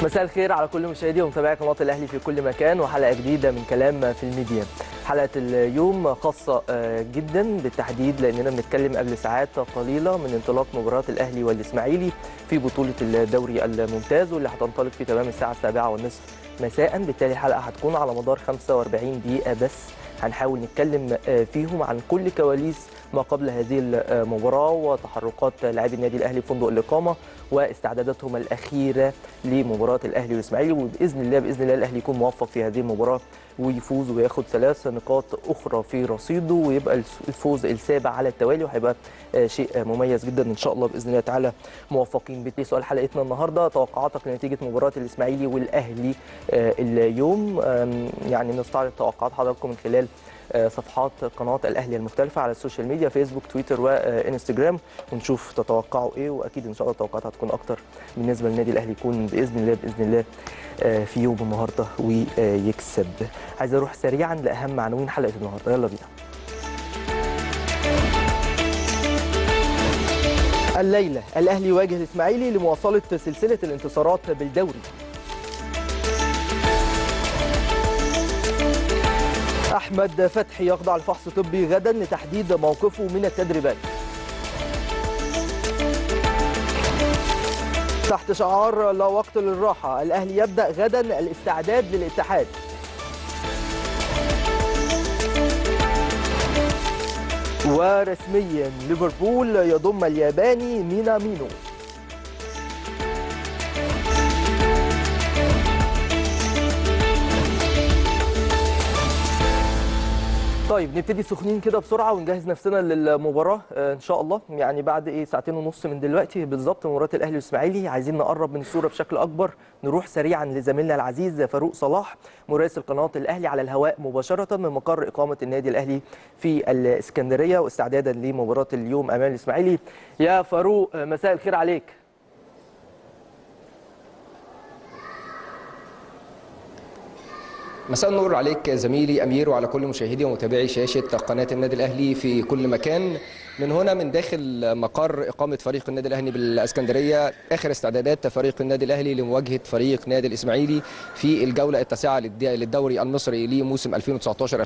مساء الخير على كل مشاهدي ومتابعي قناه الاهلي في كل مكان وحلقه جديده من كلام في الميديا. حلقه اليوم خاصه جدا بالتحديد لاننا بنتكلم قبل ساعات قليله من انطلاق مباراه الاهلي والاسماعيلي في بطوله الدوري الممتاز واللي هتنطلق في تمام الساعه السابعه والنصف مساء بالتالي الحلقه هتكون على مدار 45 دقيقه بس هنحاول نتكلم فيهم عن كل كواليس ما قبل هذه المباراه وتحركات لاعبي النادي الاهلي في فندق الاقامه واستعداداتهم الاخيره لمباراه الاهلي والاسماعيلي وباذن الله باذن الله الاهلي يكون موفق في هذه المباراه ويفوز وياخد ثلاث نقاط اخرى في رصيده ويبقى الفوز السابع على التوالي وهيبقى شيء مميز جدا ان شاء الله باذن الله تعالى موفقين بيه سؤال حلقتنا النهارده توقعاتك لنتيجه مباراه الاسماعيلي والاهلي اليوم يعني نستعرض توقعات حضراتكم من خلال صفحات قناه الاهلي المختلفه على السوشيال ميديا فيسبوك تويتر وانستجرام ونشوف تتوقعوا ايه واكيد ان شاء الله التوقعات هتكون اكتر بالنسبه للنادي الاهلي يكون باذن الله باذن الله في يوم النهارده ويكسب عايز اروح سريعا لاهم عناوين حلقه النهارده يلا بينا الليله الاهلي يواجه الاسماعيلي لمواصله سلسله الانتصارات بالدوري احمد فتحي يخضع لفحص طبي غدا لتحديد موقفه من التدريبات تحت شعار لا وقت للراحه الاهلي يبدا غدا الاستعداد للاتحاد ورسميا ليفربول يضم الياباني مينا مينو طيب نبتدي سخنين كده بسرعه ونجهز نفسنا للمباراه ان شاء الله يعني بعد ايه ساعتين ونص من دلوقتي بالظبط مباراه الاهلي والاسماعيلي عايزين نقرب من الصوره بشكل اكبر نروح سريعا لزميلنا العزيز فاروق صلاح مراسل قناه الاهلي على الهواء مباشره من مقر اقامه النادي الاهلي في الاسكندريه واستعدادا لمباراه اليوم امام الاسماعيلي يا فاروق مساء الخير عليك مساء النور عليك زميلي امير وعلى كل مشاهدي ومتابعي شاشه قناه النادي الاهلي في كل مكان من هنا من داخل مقر اقامه فريق النادي الاهلي بالاسكندريه اخر استعدادات فريق النادي الاهلي لمواجهه فريق نادي الاسماعيلي في الجوله التاسعه للدوري المصري لموسم 2019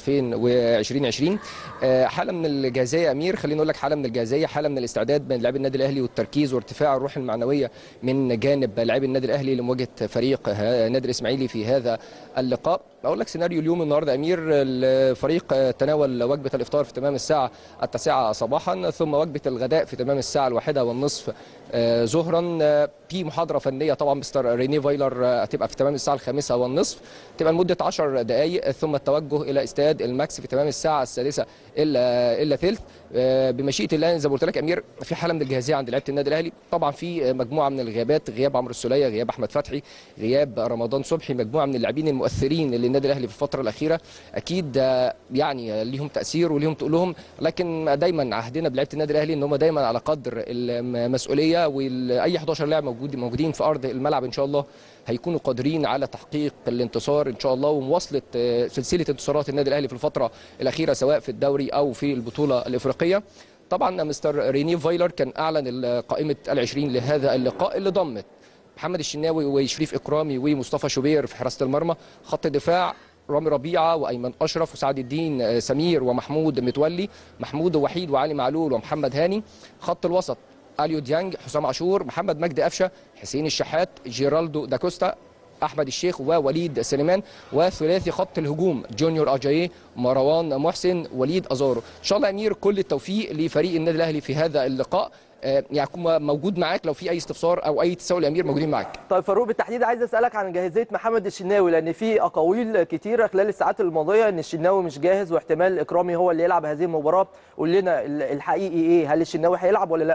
2020 حاله من الجاهزيه يا امير خليني اقول لك حاله من الجاهزيه حاله من الاستعداد بين لاعبي النادي الاهلي والتركيز وارتفاع الروح المعنويه من جانب لاعبي النادي الاهلي لمواجهه فريق نادي الاسماعيلي في هذا اللقاء اقول لك سيناريو اليوم النهارده امير الفريق تناول وجبه الافطار في تمام الساعه التاسعه صباحا ثم وجبه الغداء في تمام الساعه الواحده والنصف ظهرا في محاضره فنيه طبعا مستر ريني فايلر هتبقى في تمام الساعه الخامسه والنصف تبقى لمده 10 دقائق ثم التوجه الى استاد الماكس في تمام الساعه السادسه الا الا ثلث بمشيئه الله زي ما قلت لك امير في حاله من الجاهزيه عند لعيبه النادي الاهلي طبعا في مجموعه من الغيابات غياب عمرو السوليه غياب احمد فتحي غياب رمضان صبحي مجموعه من اللاعبين المؤثرين للنادي الاهلي في الفتره الاخيره اكيد يعني ليهم تاثير وليهم تقولهم لكن دايما عهدنا بلعيبه النادي الاهلي ان هم دايما على قدر المسؤوليه واي 11 لاعب موجود موجودين في ارض الملعب ان شاء الله هيكونوا قادرين على تحقيق الانتصار ان شاء الله ومواصله سلسله انتصارات النادي الاهلي في الفتره الاخيره سواء في الدوري او في البطوله الافريقيه طبعا مستر ريني فايلر كان اعلن قائمه ال20 لهذا اللقاء اللي ضمت محمد الشناوي وشريف اكرامي ومصطفى شوبير في حراسه المرمى خط الدفاع رامي ربيعه وايمن اشرف وسعد الدين سمير ومحمود متولي محمود وحيد وعلي معلول ومحمد هاني خط الوسط اليو ديانج حسام عاشور محمد مجدي قفشه حسين الشحات جيرالدو داكوستا احمد الشيخ ووليد سليمان وثلاثي خط الهجوم جونيور اجاييه مروان محسن وليد ازارو ان شاء الله امير كل التوفيق لفريق النادي الاهلي في هذا اللقاء يعني يكون موجود معاك لو في اي استفسار او اي تساؤل امير موجودين معاك طيب فاروق بالتحديد عايز اسالك عن جاهزيه محمد الشناوي لان في اقاويل كتيره خلال الساعات الماضيه ان الشناوي مش جاهز واحتمال اكرامي هو اللي يلعب هذه المباراه قول لنا الحقيقي ايه هل الشناوي هيلعب ولا لا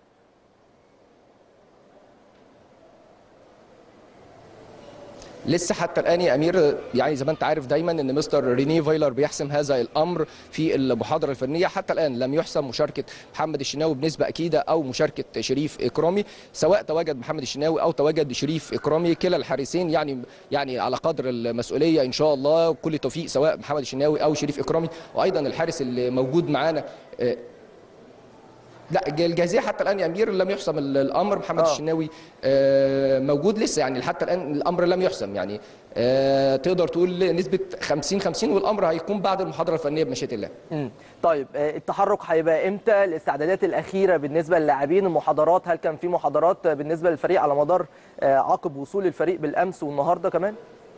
لسه حتى الان يا امير يعني زي ما انت عارف دايما ان مستر ريني فايلر بيحسم هذا الامر في المحاضره الفنيه حتى الان لم يحسم مشاركه محمد الشناوي بنسبه اكيده او مشاركه شريف اكرامي سواء تواجد محمد الشناوي او تواجد شريف اكرامي كلا الحارسين يعني يعني على قدر المسؤوليه ان شاء الله كل التوفيق سواء محمد الشناوي او شريف اكرامي وايضا الحارس اللي موجود معانا لا الجاهزيه حتى الان يا امير لم يحسم ال- الامر محمد آه. الشناوي آه، موجود لسه يعني حتى الان الامر لم يحسم يعني آه، تقدر تقول نسبه 50 50 والامر هيكون بعد المحاضره الفنيه بمشيئه الله مم. طيب آه، التحرك هيبقى امتى الاستعدادات الاخيره بالنسبه للاعبين المحاضرات هل كان في محاضرات آه، بالنسبه للفريق على مدار آه، عقب وصول الفريق بالامس والنهارده كمان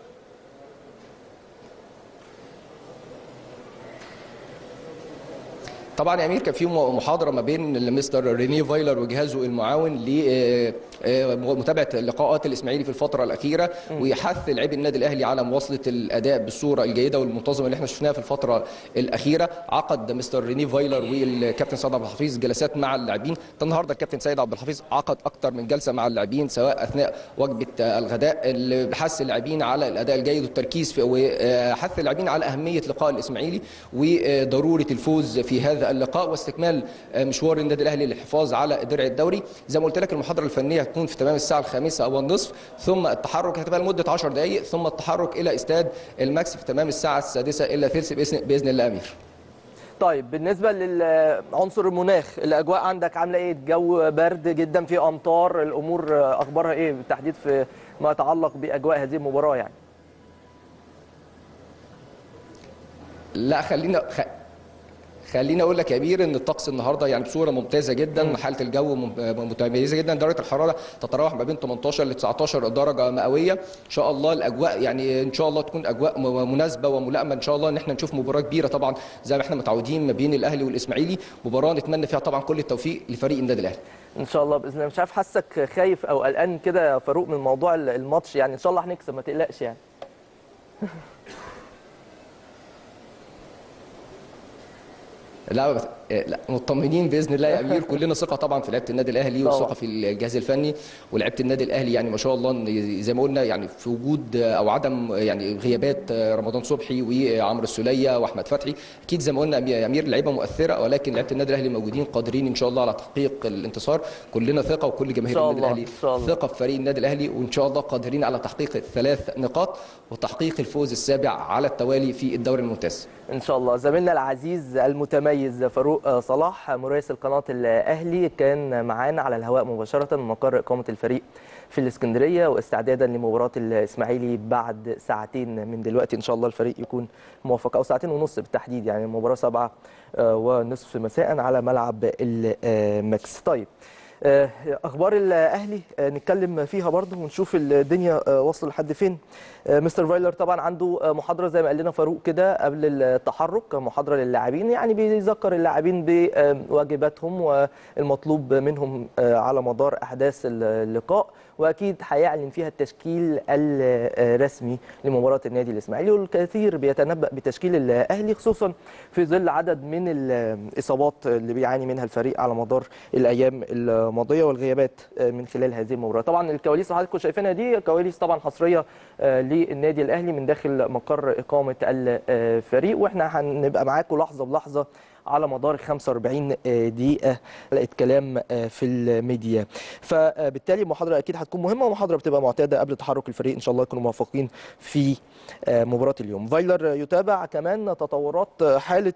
طبعا يا امير كان في م- محاضره ما بين المستر ريني فايلر وجهازه المعاون لمتابعه لقاءات الاسماعيلي في الفتره الاخيره ويحث لاعبي النادي الاهلي على مواصله الاداء بالصوره الجيده والمنتظمه اللي احنا شفناها في الفتره الاخيره عقد مستر ريني فايلر والكابتن سيد عبد الحفيظ جلسات مع اللاعبين النهارده الكابتن سيد عبد الحفيظ عقد اكثر من جلسه مع اللاعبين سواء اثناء وجبه الغداء اللي حث اللاعبين على الاداء الجيد والتركيز في وحث اللاعبين على اهميه لقاء الاسماعيلي وضروره الفوز في هذا اللقاء واستكمال مشوار النادي الاهلي للحفاظ على درع الدوري زي ما قلت لك المحاضره الفنيه هتكون في تمام الساعه الخامسه او النصف ثم التحرك هتبقى لمده 10 دقائق ثم التحرك الى استاد الماكس في تمام الساعه السادسه الا ثلث باذن باذن الله امير طيب بالنسبه للعنصر المناخ الاجواء عندك عامله ايه الجو برد جدا في امطار الامور آه، اخبارها ايه بالتحديد في ما يتعلق باجواء هذه المباراه يعني لا خلينا خ... خليني اقول لك يا امير ان الطقس النهارده يعني بصوره ممتازه جدا حاله الجو مم- متميزه جدا درجه الحراره تتراوح ما بين 18 ل 19 درجه مئويه ان شاء الله الاجواء يعني ان شاء الله تكون اجواء م- مناسبه وملائمه ان شاء الله ان احنا نشوف مباراه كبيره طبعا زي ما احنا متعودين ما بين الاهلي والاسماعيلي مباراه نتمنى فيها طبعا كل التوفيق لفريق النادي الاهلي ان شاء الله باذن الله مش عارف حاسك خايف او قلقان كده يا فاروق من موضوع الماتش يعني ان شاء الله هنكسب ما تقلقش يعني لا بت... لا مطمنين باذن الله يا امير كلنا ثقه طبعا في لعيبه النادي الاهلي طبعاً. وثقه في الجهاز الفني ولعيبه النادي الاهلي يعني ما شاء الله إن زي ما قلنا يعني في وجود او عدم يعني غيابات رمضان صبحي وعمرو السوليه واحمد فتحي اكيد زي ما قلنا يا امير لعيبه مؤثره ولكن لعيبه النادي الاهلي موجودين قادرين ان شاء الله على تحقيق الانتصار كلنا ثقه وكل جماهير إن شاء النادي الله، الاهلي إن شاء الله. ثقه في فريق النادي الاهلي وان شاء الله قادرين على تحقيق الثلاث نقاط وتحقيق الفوز السابع على التوالي في الدوري الممتاز ان شاء الله زميلنا العزيز المتميز فاروق صلاح مراسل قناه الاهلي كان معانا على الهواء مباشره من مقر اقامه الفريق في الاسكندريه واستعدادا لمباراه الاسماعيلي بعد ساعتين من دلوقتي ان شاء الله الفريق يكون موافق او ساعتين ونص بالتحديد يعني المباراه سبعة آه، ونصف مساء على ملعب الماكس طيب آه، اخبار الاهلي آه، نتكلم فيها برضه ونشوف الدنيا آه، واصله لحد فين آه، مستر فايلر طبعا عنده آه، محاضره زي ما قال لنا فاروق كده قبل التحرك محاضره للاعبين يعني بيذكر اللاعبين بواجباتهم والمطلوب منهم آه، على مدار احداث اللقاء واكيد هيعلن فيها التشكيل الرسمي لمباراه النادي الاسماعيلي والكثير بيتنبأ بتشكيل الاهلي خصوصا في ظل عدد من الاصابات اللي بيعاني منها الفريق على مدار الايام الماضيه والغيابات من خلال هذه المباراه طبعا الكواليس اللي حضراتكم شايفينها دي كواليس طبعا حصريه آه، للنادي الاهلي من داخل مقر اقامه الفريق واحنا هنبقى معاكم لحظه بلحظه على مدار 45 دقيقة حلقة كلام في الميديا فبالتالي المحاضرة أكيد هتكون مهمة ومحاضرة بتبقى معتادة قبل تحرك الفريق إن شاء الله يكونوا موفقين في مباراة اليوم فايلر يتابع كمان تطورات حالة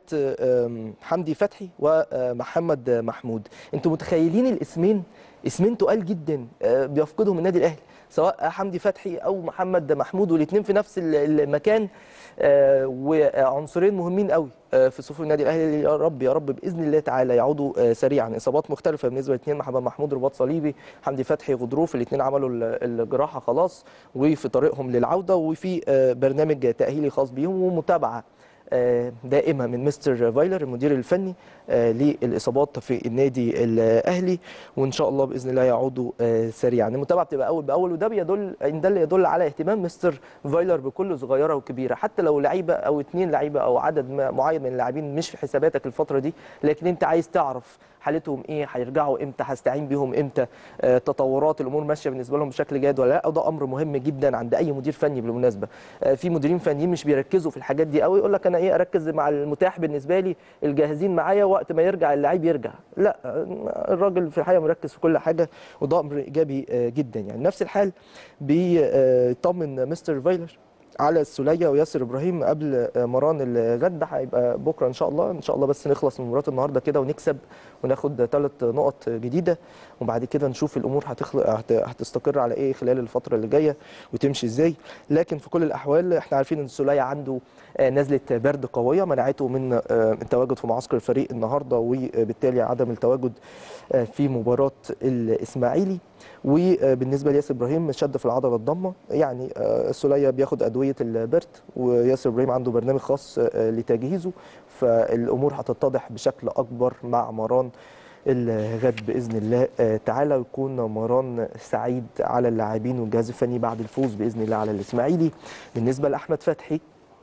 حمدي فتحي ومحمد محمود انتوا متخيلين الاسمين اسمين تقال جدا بيفقدهم النادي الأهلي سواء حمدي فتحي او محمد محمود والاثنين في نفس المكان آه، وعنصرين مهمين قوي آه، في صفوف النادي الاهلي يا رب يا رب باذن الله تعالى يعودوا آه، سريعا اصابات مختلفه بالنسبه للاثنين محمد محمود رباط صليبي حمدي فتحي غضروف الاثنين عملوا ال- الجراحه خلاص وفي طريقهم للعوده وفي آه، برنامج تاهيلي خاص بيهم ومتابعه آه، دائمه من مستر فايلر المدير الفني آه، للاصابات في النادي الاهلي وان شاء الله باذن الله يعودوا آه، سريعا المتابعه بتبقى اول باول وده بيدل ان ده اللي يدل على اهتمام مستر فايلر بكل صغيره وكبيره حتى لو لعيبه او اثنين لعيبه او عدد ما- معين من اللاعبين مش في حساباتك الفتره دي لكن انت عايز تعرف حالتهم ايه هيرجعوا امتى هستعين بيهم امتى آه، تطورات الامور ماشيه بالنسبه لهم بشكل جيد ولا لا وده امر مهم جدا عند اي مدير فني بالمناسبه آه، في مديرين فنيين مش بيركزوا في الحاجات دي قوي يقول لك انا ايه اركز مع المتاح بالنسبه لي الجاهزين معايا وقت ما يرجع اللعيب يرجع لا آه، الراجل في الحقيقه مركز في كل حاجه وده امر ايجابي آه، جدا يعني نفس الحال بيطمن مستر فايلر على السوليه وياسر ابراهيم قبل مران الغد ده هيبقى بكره ان شاء الله ان شاء الله بس نخلص من مباراه النهارده كده ونكسب وناخد ثلاث نقط جديده وبعد كده نشوف الامور هتخلق هت- هتستقر على ايه خلال الفتره اللي جايه وتمشي ازاي لكن في كل الاحوال احنا عارفين ان السوليه عنده آه، نزله برد قويه منعته من آه، التواجد في معسكر الفريق النهارده وبالتالي عدم التواجد آه، في مباراه الاسماعيلي وبالنسبه لياسر ابراهيم شد في العضله الضمه يعني آه، السوليه بياخد ادويه البرد وياسر ابراهيم عنده برنامج خاص آه، لتجهيزه فالامور هتتضح بشكل اكبر مع مران الغد باذن الله آه، تعالى ويكون مران سعيد على اللاعبين والجهاز الفني بعد الفوز باذن الله على الاسماعيلي بالنسبه لاحمد فتحي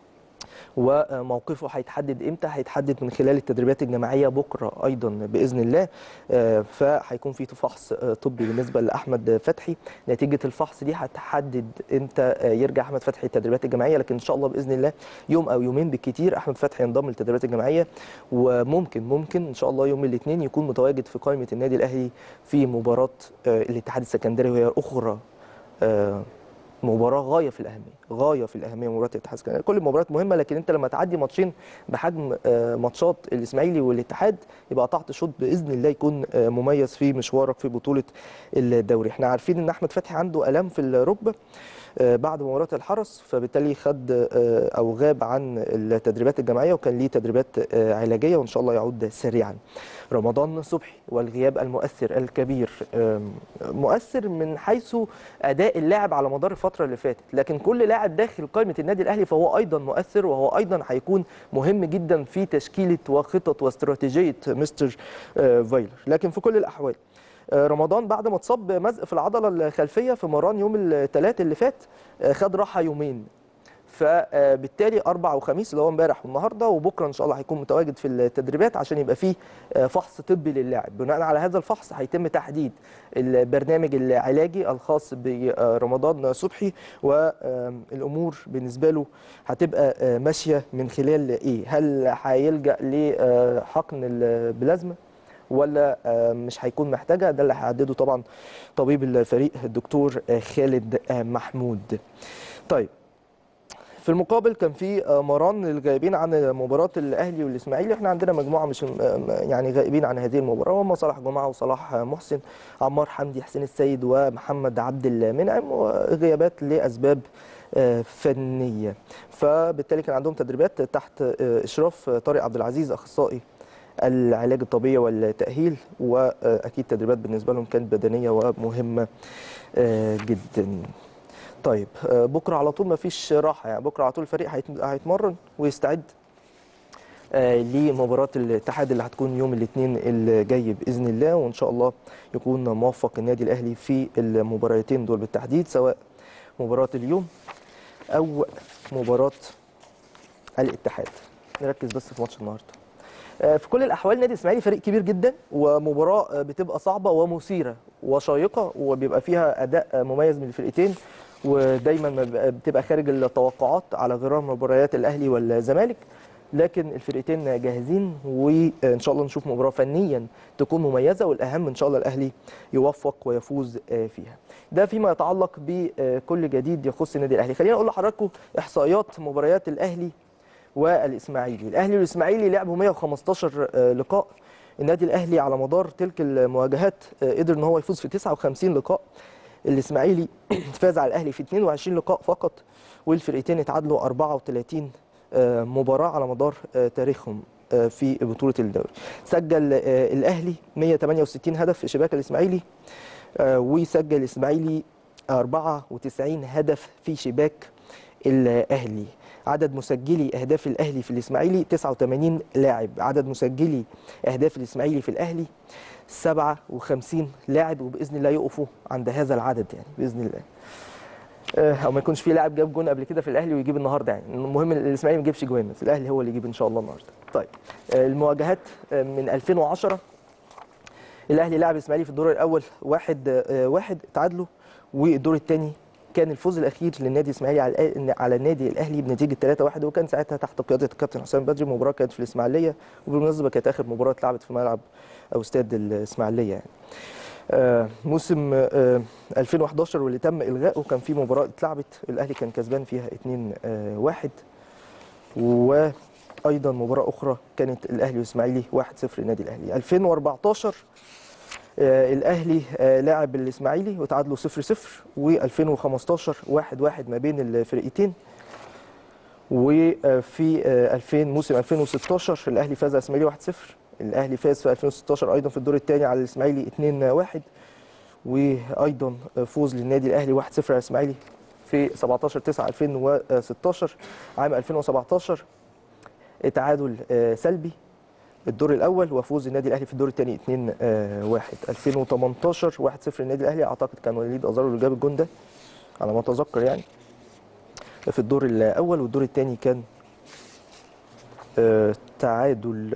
وموقفه هيتحدد امتى هيتحدد من خلال التدريبات الجماعيه بكره ايضا باذن الله آه، فهيكون في فحص آه، طبي بالنسبه لاحمد فتحي نتيجه الفحص دي هتحدد امتى آه، يرجع احمد فتحي التدريبات الجماعيه لكن ان شاء الله باذن الله يوم او يومين بالكتير احمد فتحي ينضم للتدريبات الجماعيه وممكن ممكن ان شاء الله يوم الاثنين يكون متواجد في قائمه النادي الاهلي في مباراه آه، الاتحاد السكندري وهي اخرى آه، مباراه غايه في الاهميه غايه في الاهميه مباراه الاتحاد السكندري كل المباريات مهمه لكن انت لما تعدي ماتشين بحجم آه، ماتشات الاسماعيلي والاتحاد يبقى قطعت شوط باذن الله يكون آه، مميز في مشوارك في بطوله الدوري احنا عارفين ان احمد فتحي عنده الام في الركبه آه، بعد مباراه الحرس فبالتالي خد آه، او غاب عن التدريبات الجماعيه وكان ليه تدريبات آه، علاجيه وان شاء الله يعود سريعا رمضان صبحي والغياب المؤثر الكبير آم، مؤثر من حيث اداء اللاعب على مدار الفتره اللي فاتت لكن كل لاعب داخل قائمه النادي الاهلي فهو ايضا مؤثر وهو ايضا هيكون مهم جدا في تشكيله وخطط واستراتيجيه مستر آه، فايلر لكن في كل الاحوال آه، رمضان بعد ما اتصاب مزق في العضله الخلفيه في مران يوم الثلاث اللي فات آه، خد راحه يومين فبالتالي اربع وخميس اللي هو امبارح والنهارده وبكره ان شاء الله هيكون متواجد في التدريبات عشان يبقى فيه آه، فحص طبي للاعب بناء على هذا الفحص هيتم تحديد البرنامج العلاجي الخاص برمضان صبحي والامور بالنسبه له هتبقى آه، ماشيه من خلال ايه هل هيلجا لحقن البلازما ولا آه، مش هيكون محتاجها ده اللي هيحدده طبعا طبيب الفريق الدكتور آه، خالد آه، محمود طيب في المقابل كان في آه، مران للغائبين عن مباراه الاهلي والاسماعيلي احنا عندنا مجموعه مش آه، يعني غائبين عن هذه المباراه هم صلاح جمعه وصلاح آه، محسن عمار حمدي حسين السيد ومحمد عبد المنعم وغيابات لاسباب آه، فنيه فبالتالي كان عندهم تدريبات تحت آه، اشراف طارق عبد العزيز اخصائي العلاج الطبيعي والتاهيل واكيد تدريبات بالنسبه لهم كانت بدنيه ومهمه آه، جدا طيب آه، بكره على طول ما فيش راحه يعني بكره على طول الفريق هيت- هيتمرن ويستعد آه، لمباراه الاتحاد اللي هتكون يوم الاثنين الجاي باذن الله وان شاء الله يكون موفق النادي الاهلي في المباراتين دول بالتحديد سواء مباراه اليوم او مباراه الاتحاد نركز بس في ماتش النهارده آه، في كل الاحوال نادي الاسماعيلي فريق كبير جدا ومباراه آه، بتبقى صعبه ومثيره وشيقه وبيبقى فيها اداء آه، مميز من الفرقتين ودايما ما بيبقى- بتبقى خارج التوقعات على غرار مباريات الاهلي والزمالك لكن الفرقتين جاهزين وان شاء الله نشوف مباراه فنيا تكون مميزه والاهم ان شاء الله الاهلي يوفق ويفوز آه، فيها ده فيما يتعلق بكل جديد يخص النادي الاهلي خلينا اقول لحضراتكم احصائيات مباريات الاهلي والاسماعيلي الاهلي والاسماعيلي لعبوا 115 آه، لقاء النادي الاهلي على مدار تلك المواجهات آه، قدر ان هو يفوز في 59 لقاء الاسماعيلي فاز على الاهلي في 22 لقاء فقط والفرقتين اتعادلوا 34 آه، مباراه على مدار آه، تاريخهم آه، في بطوله الدوري سجل آه، الاهلي 168 هدف في شباك الاسماعيلي آه، وسجل الاسماعيلي 94 هدف في شباك الاهلي عدد مسجلي اهداف الاهلي في الاسماعيلي 89 لاعب عدد مسجلي اهداف الاسماعيلي في الاهلي 57 لاعب وباذن الله يقفوا عند هذا العدد يعني باذن الله آه، او ما يكونش في لاعب جاب جون قبل كده في الاهلي ويجيب النهارده يعني المهم الاسماعيلي ما يجيبش جوان بس الاهلي هو اللي يجيب ان شاء الله النهارده طيب آه، المواجهات آه، من 2010 الاهلي لعب الاسماعيلي في الدور الاول واحد آه، واحد تعادلوا والدور الثاني كان الفوز الاخير للنادي الاسماعيلي على الأ- على النادي الاهلي بنتيجه 3-1 وكان ساعتها تحت قياده الكابتن حسام بدري المباراه كانت في الاسماعيليه وبالمناسبه كانت اخر مباراه اتلعبت في ملعب او استاد الاسماعيليه يعني. آه، موسم آه، 2011 واللي تم الغائه كان في مباراه اتلعبت الاهلي كان كسبان فيها 2-1 وايضا مباراه اخرى كانت الاهلي والاسماعيلي 1-0 النادي الاهلي 2014 آه، الاهلي آه، لاعب الاسماعيلي وتعادلوا 0-0 و2015 1-1 ما بين الفرقتين وفي آه، 2000 موسم 2016 الاهلي فاز على الاسماعيلي 1-0 الاهلي فاز في 2016 ايضا في الدور الثاني على الاسماعيلي 2-1 وايضا فوز للنادي الاهلي 1-0 على الاسماعيلي في 17 9 2016 عام 2017 تعادل آه، سلبي الدور الاول وفوز النادي الاهلي في الدور الثاني 2 1 2018 1 0 النادي الاهلي اعتقد كان وليد ازارو اللي جاب الجون ده على ما اتذكر يعني في الدور الاول والدور الثاني كان آه، تعادل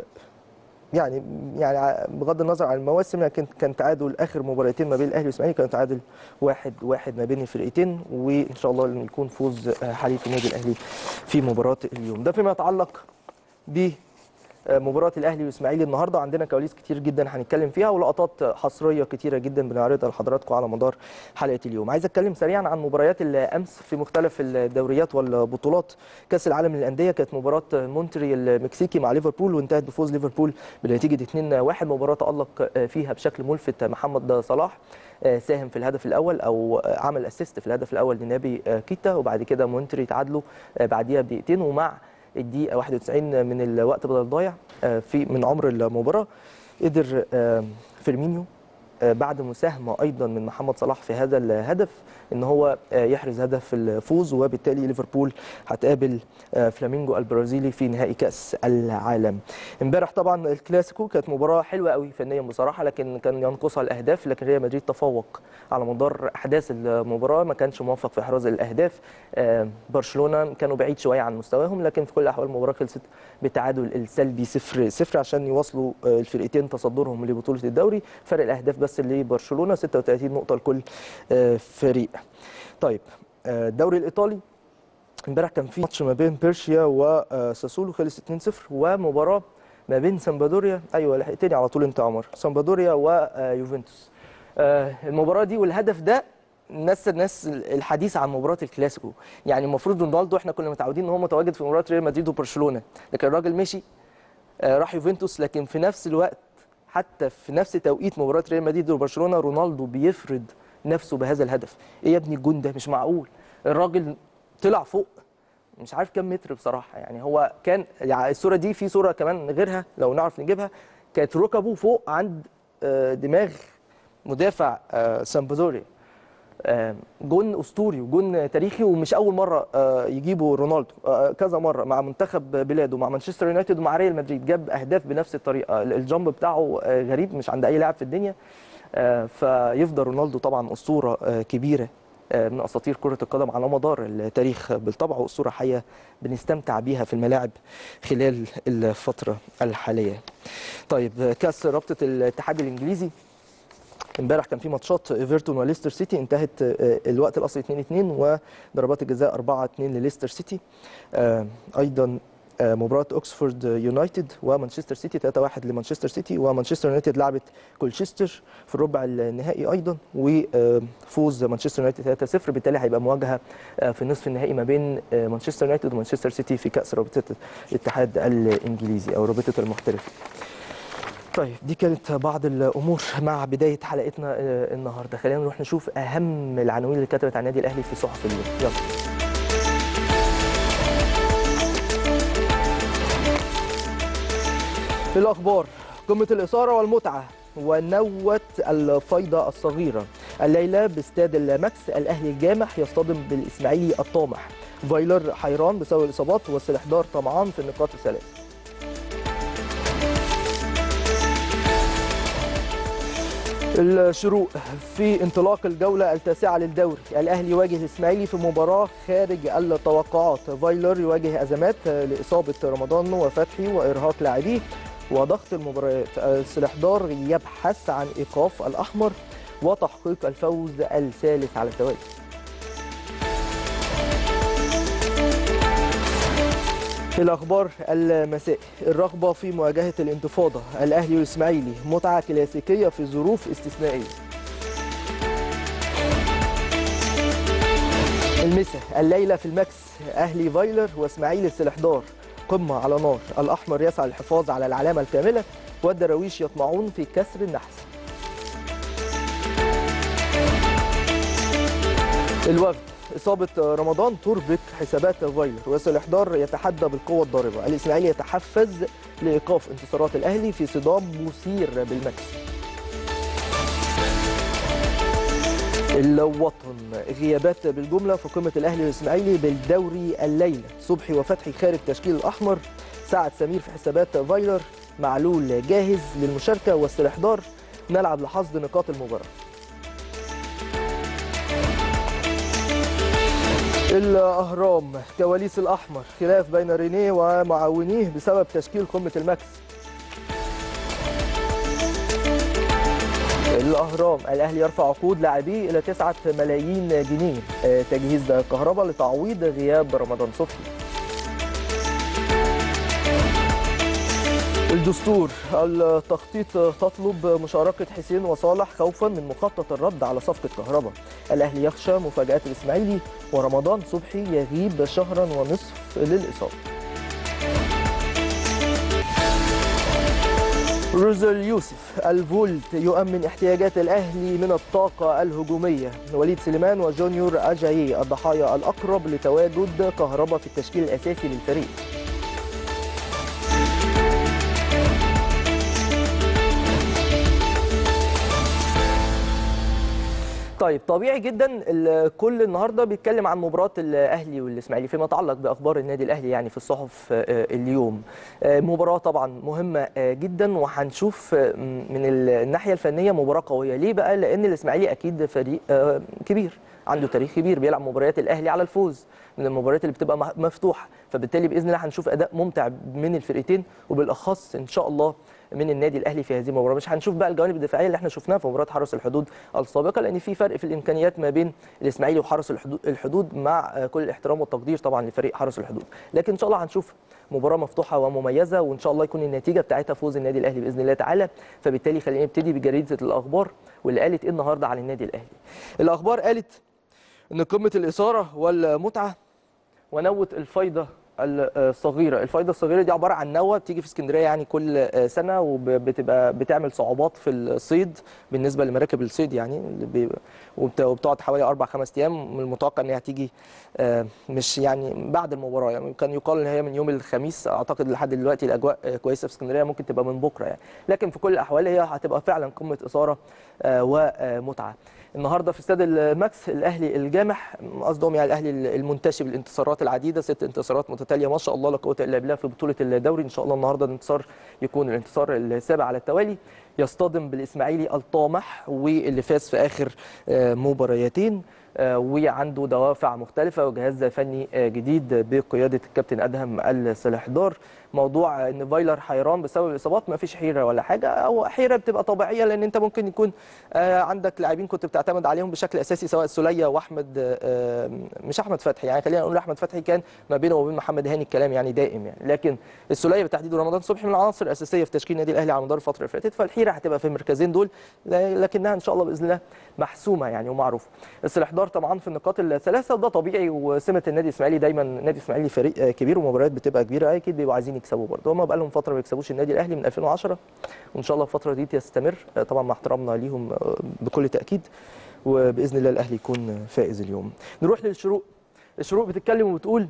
يعني يعني ع- بغض النظر عن المواسم لكن كان تعادل اخر مباراتين ما بين الاهلي والاسماعيلي كان تعادل واحد واحد ما بين الفرقتين وان شاء الله إنه يكون فوز آه، حليف النادي الاهلي في مباراه اليوم ده فيما يتعلق ب مباراة الأهلي والإسماعيلي النهاردة عندنا كواليس كتير جدا هنتكلم فيها ولقطات حصرية كتيرة جدا بنعرضها لحضراتكم على مدار حلقة اليوم عايز أتكلم سريعا عن مباريات الأمس في مختلف الدوريات والبطولات كأس العالم للأندية كانت مباراة مونتري المكسيكي مع ليفربول وانتهت بفوز ليفربول بنتيجة 2-1 مباراة تألق فيها بشكل ملفت محمد صلاح ساهم في الهدف الاول او عمل اسيست في الهدف الاول لنابي كيتا وبعد كده مونتري تعادلوا بعديها بدقيقتين ومع الدقيقه 91 من الوقت بدل ضايع آه، في من عمر المباراه قدر آه، فيرمينيو آه، بعد مساهمه ايضا من محمد صلاح في هذا الهدف ان هو آه، يحرز هدف الفوز وبالتالي ليفربول هتقابل آه، فلامينجو البرازيلي في نهائي كاس العالم امبارح طبعا الكلاسيكو كانت مباراه حلوه قوي فنيا بصراحه لكن كان ينقصها الاهداف لكن ريال مدريد تفوق على مدار احداث المباراه ما كانش موفق في احراز الاهداف آه، برشلونه كانوا بعيد شويه عن مستواهم لكن في كل الاحوال المباراه خلصت بالتعادل السلبي 0 0 عشان يواصلوا آه، الفرقتين تصدرهم لبطوله الدوري فرق الاهداف بس لبرشلونه 36 نقطه لكل آه، فريق طيب آه، الدوري الايطالي امبارح كان في ماتش ما بين بيرشيا وساسولو خلص 2-0 ومباراه ما بين سامبادوريا ايوه لحقتني على طول انت يا عمر سامبادوريا ويوفنتوس آه، المباراه دي والهدف ده نسى الناس الحديث عن مباراه الكلاسيكو يعني المفروض رونالدو احنا كنا متعودين ان هو متواجد في مباراه ريال مدريد وبرشلونه لكن الراجل مشي آه، راح يوفنتوس لكن في نفس الوقت حتى في نفس توقيت مباراه ريال مدريد وبرشلونه رونالدو بيفرض نفسه بهذا الهدف ايه يا ابني الجون ده مش معقول الراجل طلع فوق مش عارف كام متر بصراحه يعني هو كان يعني الصوره دي في صوره كمان غيرها لو نعرف نجيبها كانت ركبه فوق عند آه، دماغ مدافع آه، سامبدوريا آه، جون اسطوري وجون تاريخي ومش اول مره آه، يجيبوا رونالدو آه، كذا مره مع منتخب بلاده مع مانشستر يونايتد ومع ريال مدريد جاب اهداف بنفس الطريقه الجامب بتاعه آه، غريب مش عند اي لاعب في الدنيا آه، فيفضل رونالدو طبعا اسطوره آه، كبيره آه، من اساطير كره القدم على مدار التاريخ بالطبع واسطوره حيه بنستمتع بيها في الملاعب خلال الفتره الحاليه. طيب آه، كاس رابطه الاتحاد الانجليزي امبارح كان في ماتشات ايفرتون وليستر سيتي انتهت آه، الوقت الاصلي 2-2 وضربات الجزاء 4-2 لليستر سيتي آه، ايضا آه، مباراة اوكسفورد يونايتد ومانشستر سيتي 3-1 لمانشستر سيتي ومانشستر يونايتد لعبت كولشستر في الربع النهائي ايضا وفوز مانشستر يونايتد 3-0 بالتالي هيبقى مواجهة آه، في النصف النهائي ما بين آه، مانشستر يونايتد ومانشستر سيتي في كأس رابطة الاتحاد الانجليزي او رابطة المحترفين. طيب دي كانت بعض الامور مع بدايه حلقتنا آه، النهارده خلينا نروح نشوف اهم العناوين اللي كتبت عن النادي الاهلي في صحف اليوم يلا الاخبار قمه الاثاره والمتعه ونوة الفيضة الصغيرة الليلة باستاد الماكس الأهلي الجامح يصطدم بالإسماعيلي الطامح فايلر حيران بسبب الإصابات والسلحدار طمعان في النقاط الثلاث الشروق في انطلاق الجولة التاسعة للدوري الأهلي يواجه الإسماعيلي في مباراة خارج التوقعات فايلر يواجه أزمات لإصابة رمضان وفتحي وإرهاق لاعبيه وضغط المباريات السلحدار يبحث عن إيقاف الأحمر وتحقيق الفوز الثالث على التوالي الأخبار المساء الرغبة في مواجهة الانتفاضة الأهلي والإسماعيلي متعة كلاسيكية في ظروف استثنائية المسا الليلة في الماكس أهلي فايلر وإسماعيلي السلحدار قمة على نار الأحمر يسعى للحفاظ على العلامة الكاملة والدراويش يطمعون في كسر النحس الوفد إصابة رمضان تربك حسابات فايلر وسلحدار يتحدى بالقوة الضاربة الإسماعيلي يتحفز لإيقاف انتصارات الأهلي في صدام مثير بالماكس الوطن غيابات بالجمله في قمه الاهلي والاسماعيلي بالدوري الليله صبحي وفتحي خارج تشكيل الاحمر سعد سمير في حسابات فايلر معلول جاهز للمشاركه واستحضار نلعب لحصد نقاط المباراه الاهرام كواليس الاحمر خلاف بين رينيه ومعاونيه بسبب تشكيل قمه الماكس الاهرام الاهلي يرفع عقود لاعبيه الى 9 ملايين جنيه آه، تجهيز كهرباء لتعويض غياب رمضان صبحي الدستور التخطيط تطلب مشاركة حسين وصالح خوفا من مخطط الرد على صفقة كهرباء الأهلي يخشى مفاجآت الإسماعيلي ورمضان صبحي يغيب شهرا ونصف للإصابة روزل يوسف الفولت يؤمن احتياجات الاهلي من الطاقه الهجوميه وليد سليمان وجونيور اجايي الضحايا الاقرب لتواجد كهرباء في التشكيل الاساسي للفريق طيب طبيعي جدا الكل النهارده بيتكلم عن مباراه الاهلي والاسماعيلي فيما يتعلق باخبار النادي الاهلي يعني في الصحف آه، اليوم آه، مباراه طبعا مهمه آه، جدا وهنشوف آه، من الناحيه الفنيه مباراه قويه ليه بقى لان الاسماعيلي اكيد فريق آه، كبير عنده تاريخ كبير بيلعب مباريات الاهلي على الفوز من المباريات اللي بتبقى مح- مفتوحه فبالتالي باذن الله هنشوف اداء ممتع من الفرقتين وبالاخص ان شاء الله من النادي الاهلي في هذه المباراه مش هنشوف بقى الجوانب الدفاعيه اللي احنا شفناها في مباراه حرس الحدود السابقه لان في فرق في الامكانيات ما بين الاسماعيلي وحرس الحدود الحدود مع آه، كل الاحترام والتقدير طبعا لفريق حرس الحدود لكن ان شاء الله هنشوف مباراه مفتوحه ومميزه وان شاء الله يكون النتيجه بتاعتها فوز النادي الاهلي باذن الله تعالى فبالتالي خلينا نبتدي بجريده الاخبار واللي قالت ايه النهارده عن النادي الاهلي الاخبار قالت ان قمه الاثاره والمتعه ونوه الفايده الصغيره الفايده الصغيره دي عباره عن نوه بتيجي في اسكندريه يعني كل سنه وبتبقى بتعمل صعوبات في الصيد بالنسبه لمراكب الصيد يعني اللي بي- وبت- وبتقعد حوالي اربع خمس ايام من المتوقع ان هي هتيجي آه، مش يعني بعد المباراه يعني كان يقال ان هي من يوم الخميس اعتقد لحد دلوقتي الاجواء آه، كويسه في اسكندريه ممكن تبقى من بكره يعني لكن في كل الاحوال هي هتبقى فعلا قمه اثاره آه، ومتعه النهارده في استاد الماكس الاهلي الجامح قصدهم يعني الاهلي المنتشي بالانتصارات العديده ست انتصارات متتاليه ما شاء الله لا قوه الا بالله في بطوله الدوري ان شاء الله النهارده الانتصار يكون الانتصار السابع على التوالي يصطدم بالاسماعيلي الطامح واللي فاز في اخر آه، مباريتين آه، وعنده دوافع مختلفه وجهاز فني آه، جديد بقياده الكابتن ادهم السلحدار موضوع ان فايلر حيران بسبب الاصابات ما فيش حيره ولا حاجه او حيره بتبقى طبيعيه لان انت ممكن يكون آه، عندك لاعبين كنت بتعتمد عليهم بشكل اساسي سواء سوليه واحمد آه، مش احمد فتحي يعني خلينا نقول احمد فتحي كان ما بينه وبين محمد هاني الكلام يعني دائم يعني لكن السوليه بالتحديد ورمضان صبحي من العناصر الاساسيه في تشكيل النادي الاهلي على مدار الفتره اللي فاتت فالحيره هتبقى في المركزين دول ل- لكنها ان شاء الله باذن الله محسومه يعني ومعروفه الاستحضار طبعا في النقاط الثلاثه وده طبيعي وسمه النادي الاسماعيلي دايما النادي الاسماعيلي فريق آه، كبير ومباريات بتبقى كبيره اكيد بيبقوا عايزين يكسبوا برضه هم بقى لهم فتره ما بيكسبوش النادي الاهلي من 2010 وان شاء الله الفتره دي تستمر آه، طبعا مع احترامنا ليهم آه، بكل تاكيد وباذن الله الاهلي يكون فائز اليوم نروح للشروق الشروق بتتكلم وبتقول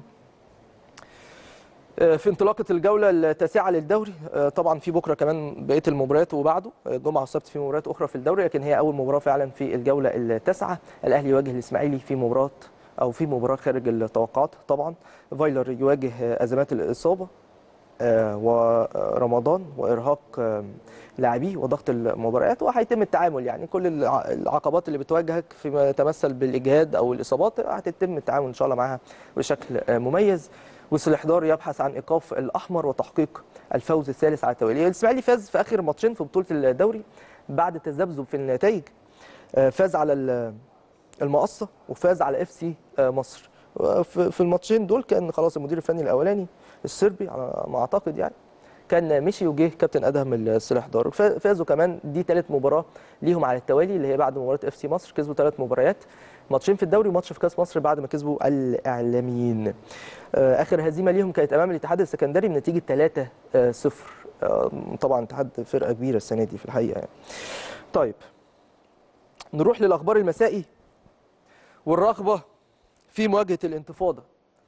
آه، في انطلاقة الجولة التاسعة للدوري آه، طبعا في بكرة كمان بقية المباريات وبعده آه، الجمعة والسبت في مباريات أخرى في الدوري لكن هي أول مباراة فعلا في الجولة التاسعة الأهلي يواجه الإسماعيلي في مباراة أو في مباراة خارج التوقعات طبعا فايلر يواجه آه، أزمات الإصابة آه، ورمضان وارهاق آه، لاعبيه وضغط المباريات وهيتم التعامل يعني كل الع- العقبات اللي بتواجهك فيما يتمثل بالاجهاد او الاصابات هتتم التعامل ان شاء الله معاها بشكل آه، مميز والسلحدار يبحث عن ايقاف الاحمر وتحقيق الفوز الثالث على التوالي الاسماعيلي فاز في اخر ماتشين في بطوله الدوري بعد تذبذب في النتائج آه، فاز على ال- المقصه وفاز على اف سي مصر في في الماتشين دول كان خلاص المدير الفني الاولاني الصربي على ما اعتقد يعني كان مشي وجه كابتن ادهم السلاحدار فا- فازوا كمان دي ثالث مباراه ليهم على التوالي اللي هي بعد مباراه اف سي مصر كسبوا ثلاث مباريات ماتشين في الدوري وماتش في كاس مصر بعد ما كسبوا الاعلاميين آه، اخر هزيمه ليهم كانت امام الاتحاد السكندري بنتيجه 3 0 طبعا الاتحاد فرقه كبيره السنه دي في الحقيقه يعني. طيب نروح للاخبار المسائي والرغبه في مواجهه الانتفاضه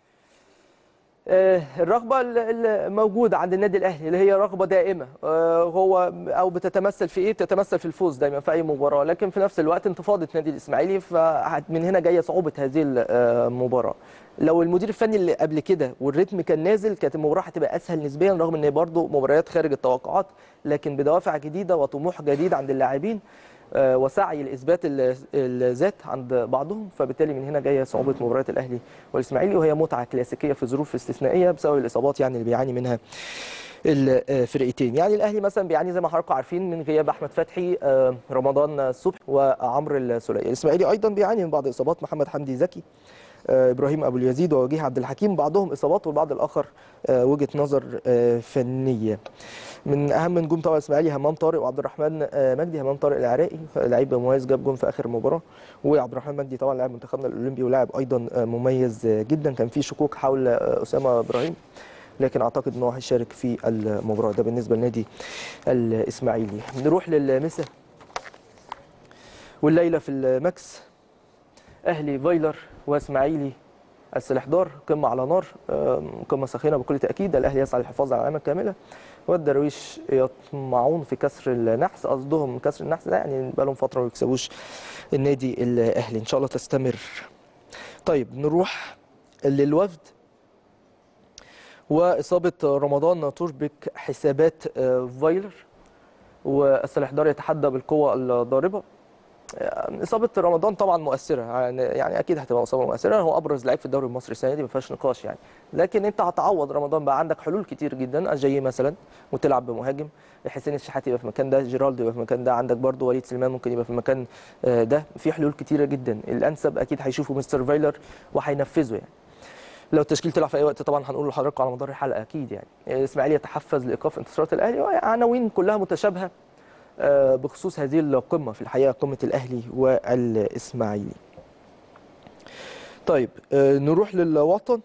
آه، الرغبه ال- الموجوده عند النادي الاهلي اللي هي رغبه دائمه آه، هو او بتتمثل في ايه بتتمثل في الفوز دايما في اي مباراه لكن في نفس الوقت انتفاضه نادي الاسماعيلي فمن هنا جايه صعوبه هذه المباراه لو المدير الفني اللي قبل كده والريتم كان نازل كانت المباراه هتبقى اسهل نسبيا رغم ان هي برضه مباريات خارج التوقعات لكن بدوافع جديده وطموح جديد عند اللاعبين آه، وسعي لاثبات ال- الذات عند بعضهم فبالتالي من هنا جايه صعوبه مباريات الاهلي والاسماعيلي وهي متعه كلاسيكيه في ظروف استثنائيه بسبب الاصابات يعني اللي بيعاني منها الفرقتين يعني الاهلي مثلا بيعاني زي ما حضراتكم عارفين من غياب احمد فتحي آه، رمضان الصبحي وعمرو السوليه الاسماعيلي ايضا بيعاني من بعض اصابات محمد حمدي زكي آه، ابراهيم ابو اليزيد ووجيه عبد الحكيم بعضهم اصابات والبعض الاخر آه، وجهه نظر آه، فنيه من اهم نجوم طبعا الاسماعيلي همام طارق وعبد الرحمن آه، مجدي همام طارق العراقي لعيب مميز جاب جون في اخر مباراه وعبد الرحمن مجدي طبعا لاعب منتخبنا الاولمبي ولاعب ايضا آه، مميز آه، جدا كان في شكوك حول آه، اسامه ابراهيم لكن اعتقد ان هو هيشارك في المباراه ده بالنسبه للنادي الاسماعيلي نروح للمسا والليله في الماكس اهلي فايلر واسماعيلي السلحدار قمه على نار آم، قمه ساخنه بكل تاكيد الاهلي يسعى للحفاظ على العلامه الكامله والدراويش يطمعون في كسر النحس قصدهم كسر النحس ده يعني بقى لهم فتره ما بيكسبوش النادي الاهلي ان شاء الله تستمر طيب نروح للوفد واصابه رمضان تشبك حسابات آه، فايلر والسلحدار يتحدى بالقوه الضاربه اصابه رمضان طبعا مؤثره يعني, يعني اكيد هتبقى اصابه مؤثره هو ابرز لعيب في الدوري المصري السنه دي ما فيهاش نقاش يعني لكن انت هتعوض رمضان بقى عندك حلول كتير جدا اجاي مثلا وتلعب بمهاجم حسين الشحات يبقى في المكان ده جيرالدو يبقى في المكان ده عندك برضو وليد سليمان ممكن يبقى في المكان آه، ده في حلول كتيره جدا الانسب اكيد هيشوفوا مستر فايلر وهينفذه يعني لو التشكيل طلع في اي وقت طبعا هنقول لحضراتكم على مدار الحلقه اكيد يعني الاسماعيلي يتحفز لايقاف انتصارات الاهلي عناوين كلها متشابهه آه، بخصوص هذه القمه في الحقيقه قمه الاهلي والاسماعيلي. طيب آه، نروح للوطن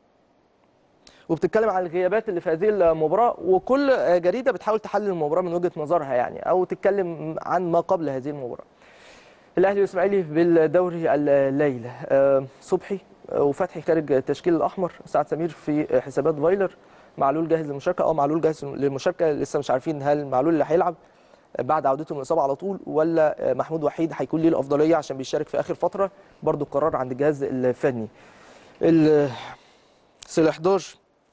وبتتكلم عن الغيابات اللي في هذه المباراه وكل آه، جريده بتحاول تحلل المباراه من وجهه نظرها يعني او تتكلم عن ما قبل هذه المباراه. الاهلي والاسماعيلي بالدوري الليله آه، صبحي آه، وفتحي خارج التشكيل الاحمر سعد سمير في حسابات فايلر معلول جاهز للمشاركه اه معلول جاهز للمشاركه لسه مش عارفين هل معلول اللي هيلعب بعد عودته من الاصابه على طول ولا محمود وحيد هيكون ليه الافضليه عشان بيشارك في اخر فتره برضو القرار عند الجهاز الفني ال- سلاح 11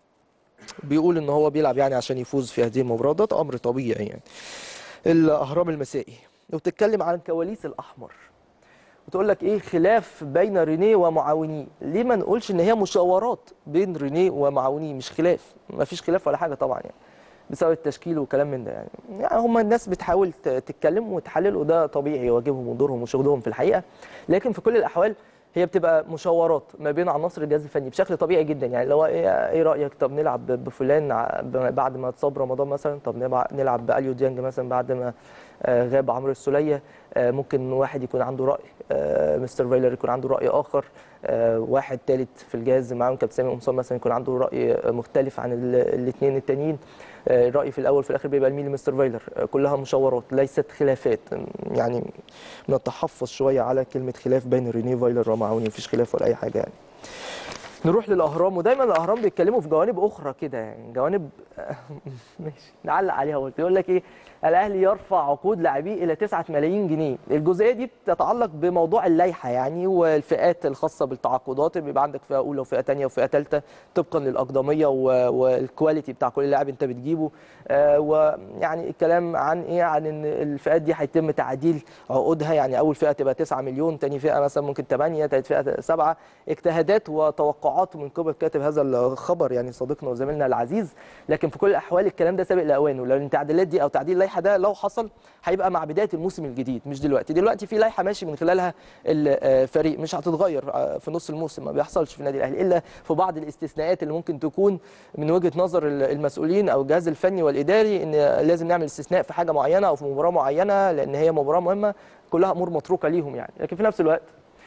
بيقول ان هو بيلعب يعني عشان يفوز في هذه المباراه ده امر طبيعي يعني الاهرام المسائي وبتتكلم عن كواليس الاحمر وتقول لك ايه خلاف بين رينيه ومعاونيه ليه ما نقولش ان هي مشاورات بين رينيه ومعاونيه مش خلاف ما فيش خلاف ولا حاجه طبعا يعني بسبب التشكيل وكلام من ده يعني يعني هم الناس بتحاول ت- تتكلم وتحلل وده طبيعي واجبهم ودورهم وشغلهم في الحقيقه لكن في كل الاحوال هي بتبقى مشاورات ما بين عناصر الجهاز الفني بشكل طبيعي جدا يعني لو ايه ايه رايك طب نلعب ب- بفلان ع- ب- بعد ما اتصاب رمضان مثلا طب نبع- نلعب باليو ديانج مثلا بعد ما آه، غاب عمرو السوليه آه، ممكن واحد يكون عنده راي آه، مستر فايلر يكون عنده راي اخر آه، واحد ثالث في الجهاز معاهم كابتن سامي قمصان مثلا يكون عنده راي مختلف عن الاثنين التانيين آه، الراي في الاول في الاخر بيبقى لمين لمستر فايلر آه، كلها مشاورات ليست خلافات يعني نتحفظ شويه على كلمه خلاف بين ريني فايلر ومعاوني مفيش خلاف ولا اي حاجه يعني نروح للاهرام ودايما الاهرام بيتكلموا في جوانب اخرى كده يعني جوانب ماشي نعلق عليها قلت يقول لك ايه الاهلي يرفع عقود لاعبيه الى 9 ملايين جنيه الجزئيه دي بتتعلق بموضوع اللائحه يعني والفئات الخاصه بالتعاقدات بيبقى عندك فئه اولى وفئه ثانيه وفئه ثالثه طبقا للاقدميه و- والكواليتي بتاع كل لاعب انت بتجيبه آه، ويعني الكلام عن ايه عن ان الفئات دي هيتم تعديل عقودها يعني اول فئه تبقى 9 مليون ثاني فئه مثلا ممكن 8 ثالث فئه 7 اجتهادات وتوقعات من قبل كاتب هذا الخبر يعني صديقنا وزميلنا العزيز لكن في كل الاحوال الكلام ده سابق لاوانه لان التعديلات دي او تعديل اللائحه ده لو حصل هيبقى مع بدايه الموسم الجديد مش دلوقتي دلوقتي في لائحه ماشي من خلالها الفريق مش هتتغير آه، في نص الموسم ما بيحصلش في النادي الاهلي الا في بعض الاستثناءات اللي ممكن تكون من وجهه نظر المسؤولين او الجهاز الفني والاداري ان لازم نعمل استثناء في حاجه معينه او في مباراه معينه لان هي مباراه مهمه كلها امور متروكه ليهم يعني لكن في نفس الوقت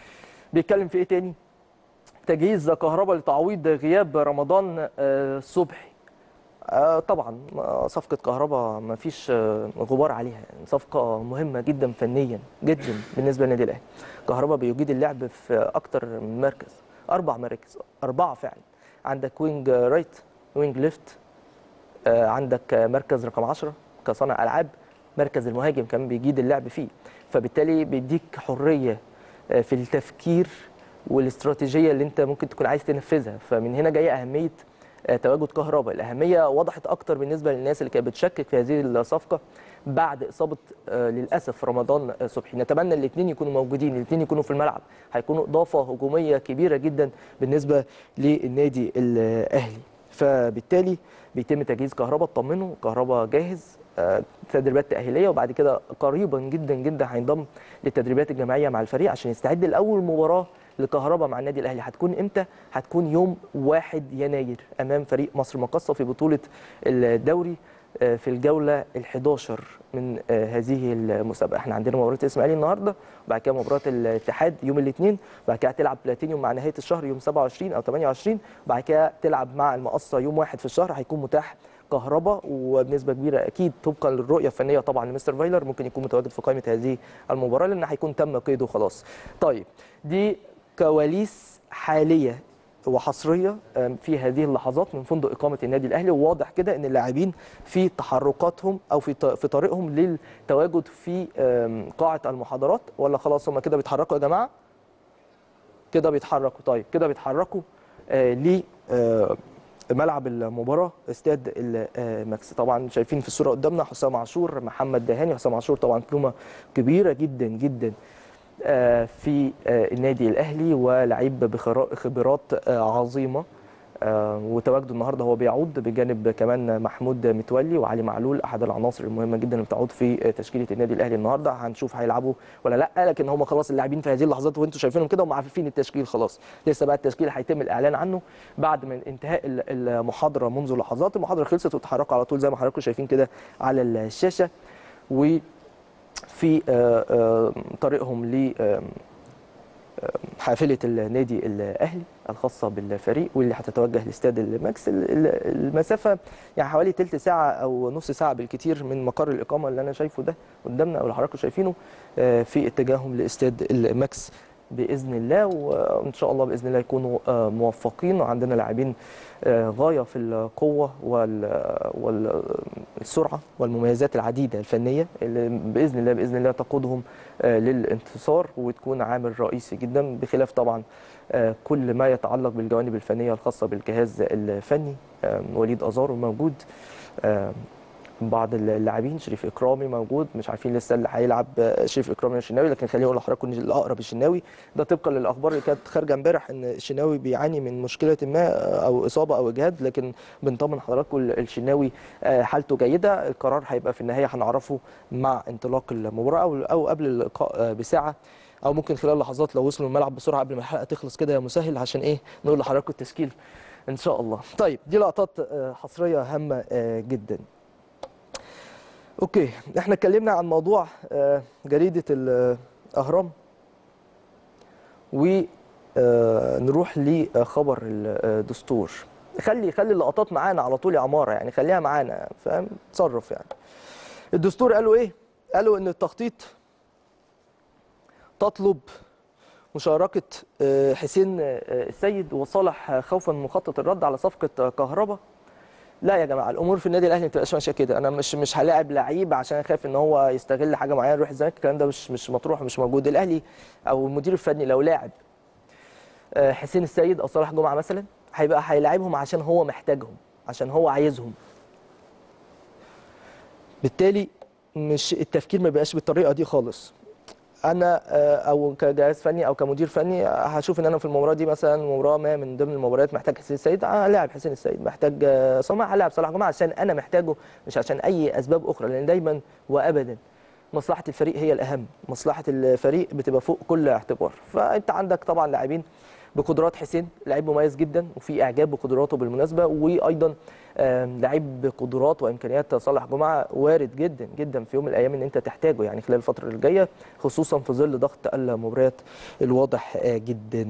بيتكلم في ايه تاني تجهيز كهرباء لتعويض غياب رمضان آه، صبحي آه، طبعا آه، صفقة كهرباء ما فيش آه، غبار عليها يعني صفقة مهمة جدا فنيا جدا بالنسبة للنادي الأهلي كهرباء بيجيد اللعب في أكتر من مركز أربع مراكز أربعة فعلا عندك وينج رايت وينج ليفت آه، عندك آه، مركز رقم 10 كصانع ألعاب مركز المهاجم كمان بيجيد اللعب فيه فبالتالي بيديك حرية آه، في التفكير والاستراتيجية اللي انت ممكن تكون عايز تنفذها فمن هنا جاية أهمية آه، تواجد كهرباء الأهمية وضحت أكتر بالنسبة للناس اللي كانت بتشكك في هذه الصفقة بعد إصابة آه، للأسف رمضان آه، صبحي نتمنى الاثنين يكونوا موجودين الاثنين يكونوا في الملعب هيكونوا إضافة هجومية كبيرة جدا بالنسبة للنادي الأهلي فبالتالي بيتم تجهيز كهرباء اطمنوا كهرباء جاهز آه، تدريبات تأهيلية وبعد كده قريبا جدا جدا هينضم للتدريبات الجماعية مع الفريق عشان يستعد لأول مباراة لكهرباء مع النادي الأهلي هتكون إمتى؟ هتكون يوم 1 يناير أمام فريق مصر مقصة في بطولة الدوري آه، في الجولة ال11 من آه، هذه المسابقة احنا عندنا مباراة الإسماعيلي النهاردة وبعد كده مباراة الاتحاد يوم الاثنين وبعد كده هتلعب بلاتينيوم مع نهاية الشهر يوم 27 أو 28 وبعد كده تلعب مع المقصة يوم واحد في الشهر هيكون متاح كهرباء وبنسبه كبيره اكيد طبقا للرؤيه الفنيه طبعا لمستر فايلر ممكن يكون متواجد في قائمه هذه المباراه لان هيكون تم قيده خلاص. طيب دي كواليس حاليه وحصريه آم، في هذه اللحظات من فندق اقامه النادي الاهلي وواضح كده ان اللاعبين في تحركاتهم او في ط- في طريقهم للتواجد في آم، قاعه المحاضرات ولا خلاص هم كده بيتحركوا يا جماعه؟ كده بيتحركوا طيب كده بيتحركوا آه ل آه ملعب المباراه استاد الماكس طبعا شايفين في الصوره قدامنا حسام عاشور محمد دهاني حسام عاشور طبعا قيمه كبيره جدا جدا آه، في آه، النادي الاهلي ولعيب بخرا- خبرات آه، عظيمه آه، وتواجده النهارده هو بيعود بجانب كمان محمود متولي وعلي معلول احد العناصر المهمه جدا اللي بتعود في آه، تشكيله النادي الاهلي النهارده هنشوف هيلعبوا ولا لا لكن هم خلاص اللاعبين في هذه اللحظات وانتم شايفينهم كده هم عارفين التشكيل خلاص لسه بقى التشكيل هيتم الاعلان عنه بعد من انتهاء ال- المحاضره منذ لحظات المحاضره خلصت وتحركوا على طول زي ما حضراتكم شايفين كده على الشاشه وفي آه، آه، طريقهم ل آه، حافله النادي الاهلي الخاصه بالفريق واللي هتتوجه لاستاد الماكس ال- ال- المسافه يعني حوالي تلت ساعه او نص ساعه بالكثير من مقر الاقامه اللي انا شايفه ده قدامنا او اللي حضراتكم شايفينه آه، في اتجاههم لاستاد الماكس باذن الله وان شاء الله باذن الله يكونوا آه، موفقين وعندنا لاعبين آه، غايه في القوه وال- والسرعه والمميزات العديده الفنيه اللي باذن الله باذن الله تقودهم آه، للانتصار وتكون عامل رئيسي جدا بخلاف طبعا آه، كل ما يتعلق بالجوانب الفنيه الخاصه بالجهاز الفني آه، وليد ازارو موجود آه، بعض اللاعبين شريف اكرامي موجود مش عارفين لسه اللي هيلعب آه، شريف اكرامي ولا الشناوي لكن خليني اقول لحضراتكم ان الاقرب الشناوي ده طبقا للاخبار اللي كانت خارجه امبارح ان الشناوي بيعاني من مشكله ما آه، او اصابه او اجهاد لكن بنطمن حضراتكم الشناوي آه، حالته جيده القرار هيبقى في النهايه هنعرفه مع انطلاق المباراه او او قبل اللقاء آه، بساعه او ممكن خلال لحظات لو وصلوا الملعب بسرعه قبل ما الحلقه تخلص كده يا مسهل عشان ايه نقول لحضراتكم التشكيل ان شاء الله طيب دي لقطات آه، حصريه هامه آه، جدا اوكي احنا اتكلمنا عن موضوع آه، جريده الاهرام ونروح لخبر الدستور خلي خلي اللقطات معانا على طول يا عماره يعني خليها معانا فاهم تصرف يعني الدستور قالوا ايه قالوا ان التخطيط تطلب مشاركة آه، حسين آه، السيد وصالح خوفا من مخطط الرد على صفقة كهرباء لا يا جماعه الامور في النادي الاهلي ما بتبقاش ماشيه كده انا مش مش هلاعب لعيب عشان خايف ان هو يستغل حاجه معينه يروح الزمالك الكلام ده مش مش مطروح مش موجود الاهلي او المدير الفني لو لاعب آه، حسين السيد او صالح جمعه مثلا هيبقى هيلاعبهم عشان هو محتاجهم عشان هو عايزهم بالتالي مش التفكير ما بيبقاش بالطريقه دي خالص انا آه، او كجهاز فني او كمدير فني آه، هشوف ان انا في المباراه دي مثلا مباراه ما من ضمن المباريات محتاج حسين السيد هلاعب حسين السيد محتاج آه، صلاح هلاعب صلاح جمعه عشان انا محتاجه مش عشان اي اسباب اخرى لان دايما وابدا مصلحه الفريق هي الاهم مصلحه الفريق بتبقى فوق كل اعتبار فانت عندك طبعا لاعبين بقدرات حسين لعيب مميز جدا وفي اعجاب بقدراته بالمناسبه وايضا آم، لعيب بقدرات وامكانيات صالح جمعه وارد جدا جدا في يوم من الايام ان انت تحتاجه يعني خلال الفتره اللي جايه خصوصا في ظل ضغط المباريات الواضح آه، جدا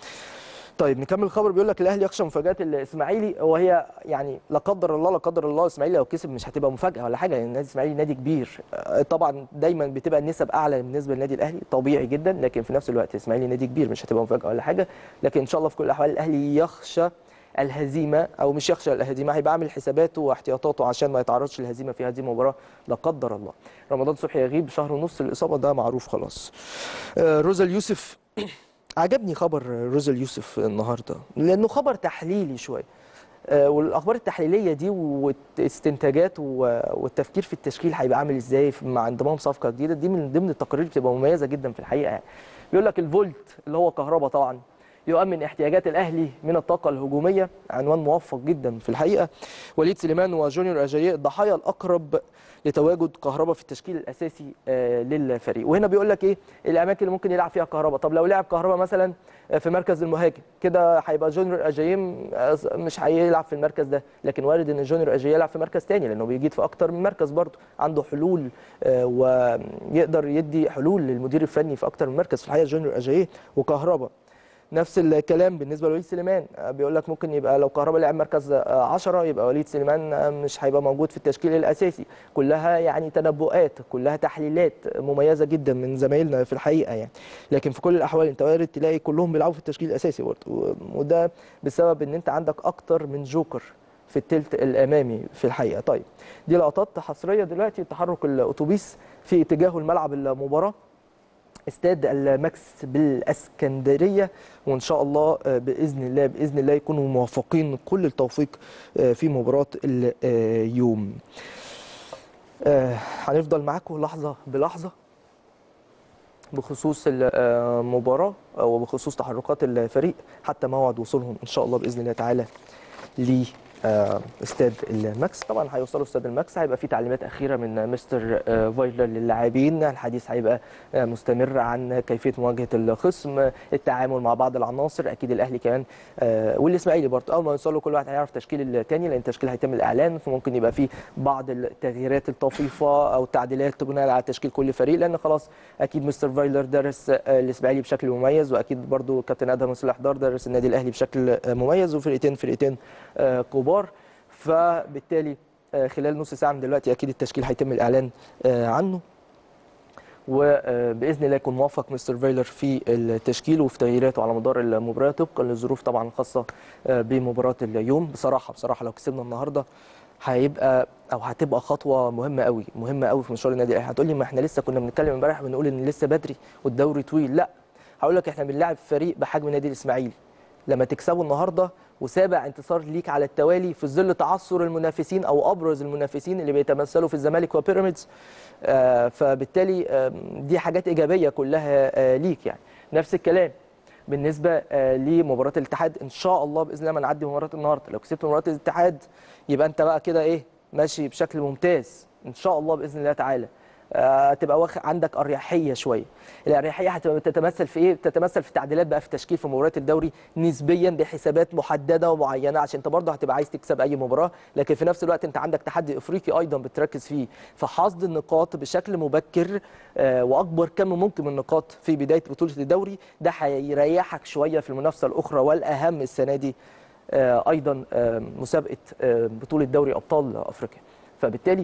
طيب نكمل الخبر بيقول لك الاهلي يخشى مفاجات الاسماعيلي وهي يعني لا قدر الله لا قدر الله الاسماعيلي لو كسب مش هتبقى مفاجاه ولا حاجه لان النادي الاسماعيلي نادي كبير آه، طبعا دايما بتبقى النسب اعلى بالنسبه للنادي الاهلي طبيعي جدا لكن في نفس الوقت الاسماعيلي نادي كبير مش هتبقى مفاجاه ولا حاجه لكن ان شاء الله في كل الاحوال الاهلي يخشى الهزيمه او مش يخشى الهزيمه هيبقى عامل حساباته واحتياطاته عشان ما يتعرضش للهزيمه في هذه المباراه لا قدر الله رمضان صبحي يغيب شهر ونص الاصابه ده معروف خلاص آه، روزا اليوسف عجبني خبر روزا اليوسف النهارده لانه خبر تحليلي شويه آه، والاخبار التحليليه دي والاستنتاجات و- والتفكير في التشكيل هيبقى عامل ازاي في- مع انضمام صفقه جديده دي من ضمن التقارير اللي بتبقى مميزه جدا في الحقيقه يعني بيقول لك الفولت اللي هو كهرباء طبعا يؤمن احتياجات الاهلي من الطاقه الهجوميه عنوان موفق جدا في الحقيقه وليد سليمان وجونيور اجاييه الضحايا الاقرب لتواجد كهرباء في التشكيل الاساسي آه، للفريق وهنا بيقول لك ايه الاماكن اللي ممكن يلعب فيها كهرباء طب لو لعب كهرباء مثلا آه، في مركز المهاجم كده هيبقى جونيور اجاييه آه، مش هيلعب في المركز ده لكن وارد ان جونيور اجاييه يلعب في مركز تاني لانه بيجيد في اكتر من مركز برضه عنده حلول آه، ويقدر يدي حلول للمدير الفني في اكتر من مركز في الحقيقه جونيور اجاييه وكهرباء نفس الكلام بالنسبه لوليد سليمان آه، بيقول لك ممكن يبقى لو كهربا لعب مركز 10 يبقى وليد سليمان آه، مش هيبقى موجود في التشكيل الاساسي كلها يعني تنبؤات كلها تحليلات مميزه جدا من زمايلنا في الحقيقه يعني لكن في كل الاحوال انت وارد تلاقي كلهم بيلعبوا في التشكيل الاساسي برضه و- وده بسبب ان انت عندك اكتر من جوكر في التلت الامامي في الحقيقه طيب دي لقطات حصريه دلوقتي تحرك الاتوبيس في اتجاهه الملعب المباراه استاد الماكس بالاسكندريه وان شاء الله آه، باذن الله باذن الله يكونوا موفقين كل التوفيق آه، في مباراه اليوم آه، هنفضل معاكم لحظه بلحظه بخصوص المباراه وبخصوص تحركات الفريق حتى موعد وصولهم ان شاء الله باذن الله تعالى ل آه، استاد الماكس طبعا هيوصلوا استاد الماكس هيبقى في تعليمات اخيره من مستر آه، فايلر للاعبين الحديث هيبقى آه، مستمر عن كيفيه مواجهه الخصم آه، التعامل مع بعض العناصر اكيد الاهلي كمان آه، والاسماعيلي برضه اول ما يوصلوا كل واحد هيعرف تشكيل الثاني لان التشكيل هيتم الاعلان فممكن يبقى في بعض التغييرات الطفيفه او التعديلات بناء على تشكيل كل فريق لان خلاص اكيد مستر فايلر درس آه، الاسماعيلي بشكل مميز واكيد برضه كابتن ادهم صلاح دار درس النادي الاهلي بشكل آه، مميز وفرقتين فرقتين آه، كبار فبالتالي آه، خلال نص ساعه من دلوقتي اكيد التشكيل هيتم الاعلان آه، عنه وباذن الله يكون موفق مستر فايلر في التشكيل وفي تغييراته على مدار المباراه طبقا للظروف طبعا الخاصه آه، بمباراه اليوم بصراحه بصراحه لو كسبنا النهارده هيبقى او هتبقى خطوه مهمه قوي مهمه قوي في مشوار النادي الاهلي هتقول لي ما احنا لسه كنا بنتكلم امبارح بنقول ان لسه بدري والدوري طويل لا هقول لك احنا بنلاعب فريق بحجم نادي الاسماعيلي لما تكسبه النهارده وسابع انتصار ليك على التوالي في ظل تعثر المنافسين او ابرز المنافسين اللي بيتمثلوا في الزمالك وبيراميدز آه، فبالتالي آم، دي حاجات ايجابيه كلها آه، ليك يعني نفس الكلام بالنسبه آه، لمباراه الاتحاد ان شاء الله باذن الله ما نعدي مباراه النهارده لو كسبت مباراه الاتحاد يبقى انت بقى كده ايه ماشي بشكل ممتاز ان شاء الله باذن الله تعالى آه، تبقى واخد عندك اريحيه شويه الاريحيه هتبقى تتمثل في ايه تتمثل في تعديلات بقى في تشكيل في مباريات الدوري نسبيا بحسابات محدده ومعينه عشان انت برضه هتبقى عايز تكسب اي مباراه لكن في نفس الوقت انت عندك تحدي افريقي ايضا بتركز فيه فحصد النقاط بشكل مبكر آه، واكبر كم ممكن من النقاط في بدايه بطوله الدوري ده هيريحك شويه في المنافسه الاخرى والاهم السنه دي آه، ايضا آه، مسابقه آه، بطوله دوري ابطال افريقيا فبالتالي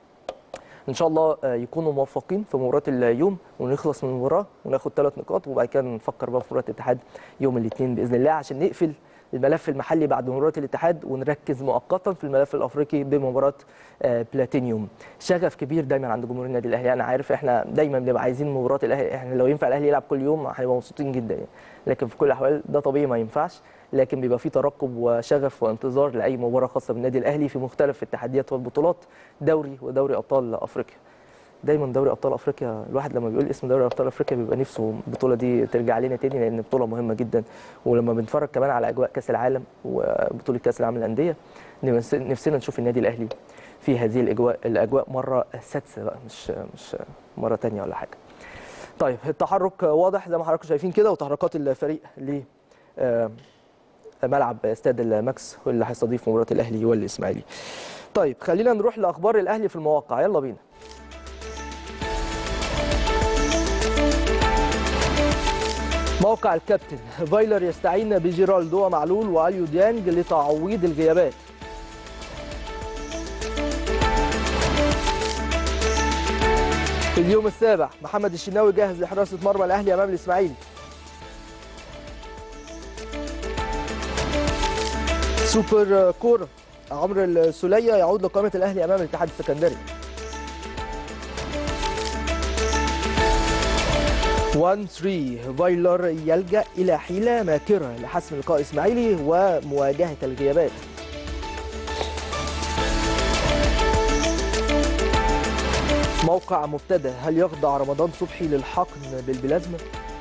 ان شاء الله آه، يكونوا موفقين في مباراه اليوم ونخلص من المباراه وناخد ثلاث نقاط وبعد كده نفكر بقى في مباراه الاتحاد يوم الاثنين باذن الله عشان نقفل الملف المحلي بعد مباراه الاتحاد ونركز مؤقتا في الملف الافريقي بمباراه آه، بلاتينيوم شغف كبير دايما عند جمهور النادي الاهلي انا عارف احنا دايما بنبقى عايزين مباراه الاهلي احنا لو ينفع الاهلي يلعب كل يوم هنبقى مبسوطين جدا يعني. لكن في كل الاحوال ده طبيعي ما ينفعش لكن بيبقى في ترقب وشغف وانتظار لاي مباراه خاصه بالنادي الاهلي في مختلف التحديات والبطولات دوري ودوري ابطال افريقيا دايما دوري ابطال افريقيا الواحد لما بيقول اسم دوري ابطال افريقيا بيبقى نفسه البطوله دي ترجع لنا تاني لان بطوله مهمه جدا ولما بنتفرج كمان على اجواء كاس العالم وبطوله كاس العالم للانديه نفس- نفسنا نشوف النادي الاهلي في هذه الاجواء الاجواء مره سادسه بقى مش مش مره تانية ولا حاجه طيب التحرك واضح زي ما حضراتكم شايفين كده وتحركات الفريق آه، ملعب استاد الماكس واللي هيستضيف مباراه الاهلي والاسماعيلي. طيب خلينا نروح لاخبار الاهلي في المواقع يلا بينا. موقع الكابتن فايلر يستعين بجيرالدو ومعلول واليو ديانج لتعويض الغيابات في اليوم السابع محمد الشناوي جاهز لحراسه مرمى الاهلي امام الاسماعيلي سوبر كوره عمرو السوليه يعود لقائمه الاهلي امام الاتحاد السكندري 1 3 فايلر يلجا الى حيله ماكره لحسم لقاء اسماعيلي ومواجهه الغيابات موقع مبتدا هل يخضع رمضان صبحي للحقن بالبلازما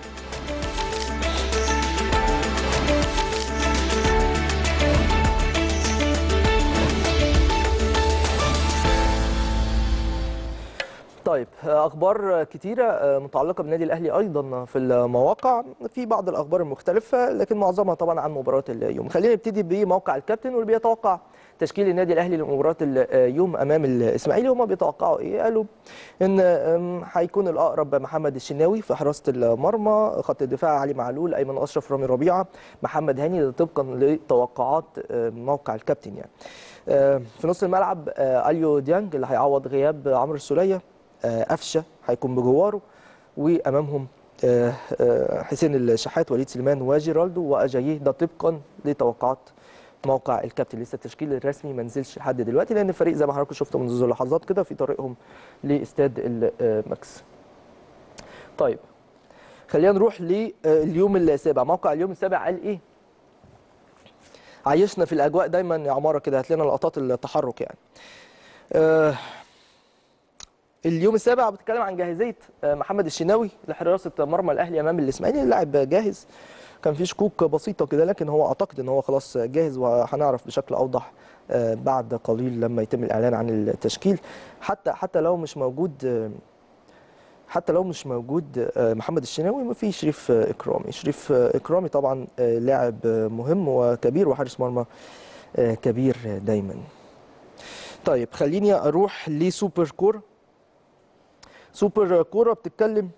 طيب اخبار كتيره متعلقه بالنادي الاهلي ايضا في المواقع في بعض الاخبار المختلفه لكن معظمها طبعا عن مباراه اليوم خلينا نبتدي بموقع الكابتن واللي بيتوقع تشكيل النادي الاهلي لمباراه اليوم امام الاسماعيلي هم بيتوقعوا ايه قالوا ان هيكون الاقرب محمد الشناوي في حراسه المرمى خط الدفاع علي معلول ايمن اشرف رامي ربيعه محمد هاني طبقا لتوقعات موقع الكابتن يعني في نص الملعب اليو ديانج اللي هيعوض غياب عمرو السوليه قفشه هيكون بجواره وامامهم حسين الشحات وليد سليمان وجيرالدو واجاييه ده طبقا لتوقعات موقع الكابتن لسه التشكيل الرسمي ما نزلش لحد دلوقتي لان الفريق زي ما حضراتكم شفتوا منذ لحظات كده في طريقهم لاستاد الماكس. طيب خلينا نروح لليوم السابع موقع اليوم السابع قال ايه؟ عايشنا في الاجواء دايما يا عماره كده هات لنا لقطات التحرك يعني. آه اليوم السابع بتتكلم عن جاهزيه محمد الشناوي لحراسه مرمى الاهلي امام الاسماعيلي اللاعب جاهز كان في شكوك بسيطه كده لكن هو اعتقد ان هو خلاص جاهز وهنعرف بشكل اوضح بعد قليل لما يتم الاعلان عن التشكيل حتى حتى لو مش موجود حتى لو مش موجود محمد الشناوي في شريف اكرامي شريف اكرامي طبعا لاعب مهم وكبير وحارس مرمى كبير دايما طيب خليني اروح لسوبر كوره سوبر كوره بتتكلم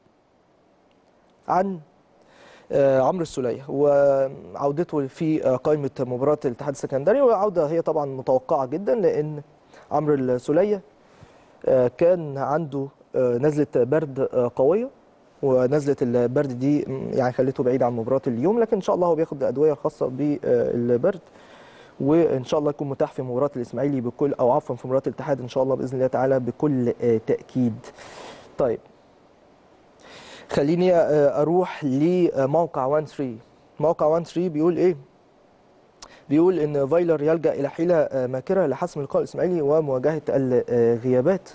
عن عمرو السوليه وعودته في قائمه مباراه الاتحاد السكندري وعوده هي طبعا متوقعه جدا لان عمرو السوليه كان عنده نزله برد قويه ونزله البرد دي يعني خليته بعيد عن مباراه اليوم لكن ان شاء الله هو بياخد ادويه خاصه بالبرد وان شاء الله يكون متاح في مباراه الاسماعيلي بكل او عفوا في مباراه الاتحاد ان شاء الله باذن الله تعالى بكل تاكيد. طيب خليني اروح لموقع 1 3 موقع 1 3 بيقول ايه؟ بيقول ان فايلر يلجا الى حيله ماكره لحسم لقاء الاسماعيلي ومواجهه الغيابات.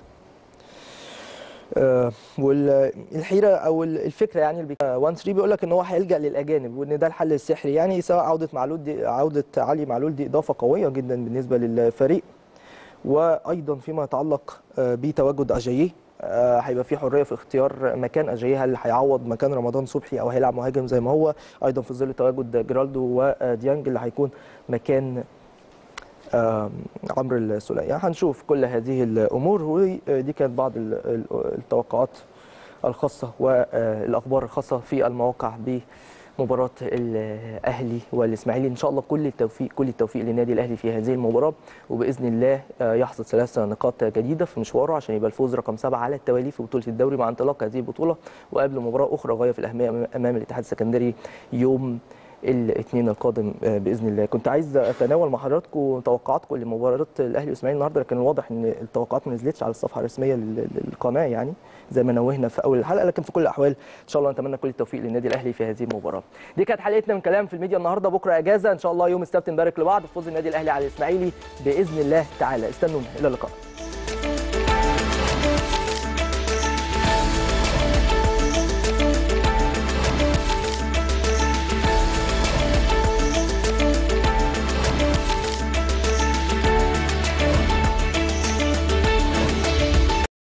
آه والحيره او الفكره يعني اللي 1 3 بيقول لك ان هو هيلجا للاجانب وان ده الحل السحري يعني سواء عوده معلول دي عوده علي معلول دي اضافه قويه جدا بالنسبه للفريق وايضا فيما يتعلق بتواجد اجاييه هيبقى في حريه في اختيار مكان اجاييه هل هيعوض مكان رمضان صبحي او هيلعب مهاجم زي ما هو ايضا في ظل تواجد جيرالدو وديانج اللي هيكون مكان عمرو السوليه يعني هنشوف كل هذه الامور ودي كانت بعض التوقعات الخاصه والاخبار الخاصه في المواقع بمباراه الاهلي والاسماعيلي ان شاء الله كل التوفيق كل التوفيق للنادي الاهلي في هذه المباراه وباذن الله يحصد ثلاث نقاط جديده في مشواره عشان يبقى الفوز رقم سبعه على التوالي في بطوله الدوري مع انطلاق هذه البطوله وقبل مباراه اخرى غايه في الاهميه امام الاتحاد السكندري يوم الاثنين القادم باذن الله كنت عايز اتناول مع حضراتكم توقعاتكم لمباراه الاهلي والاسماعيلي النهارده لكن الواضح ان التوقعات ما نزلتش على الصفحه الرسميه للقناه يعني زي ما نوهنا في اول الحلقه لكن في كل الاحوال ان شاء الله نتمنى كل التوفيق للنادي الاهلي في هذه المباراه دي كانت حلقتنا من كلام في الميديا النهارده بكره اجازه ان شاء الله يوم السبت نبارك لبعض فوز النادي الاهلي على الاسماعيلي باذن الله تعالى استنونا الى اللقاء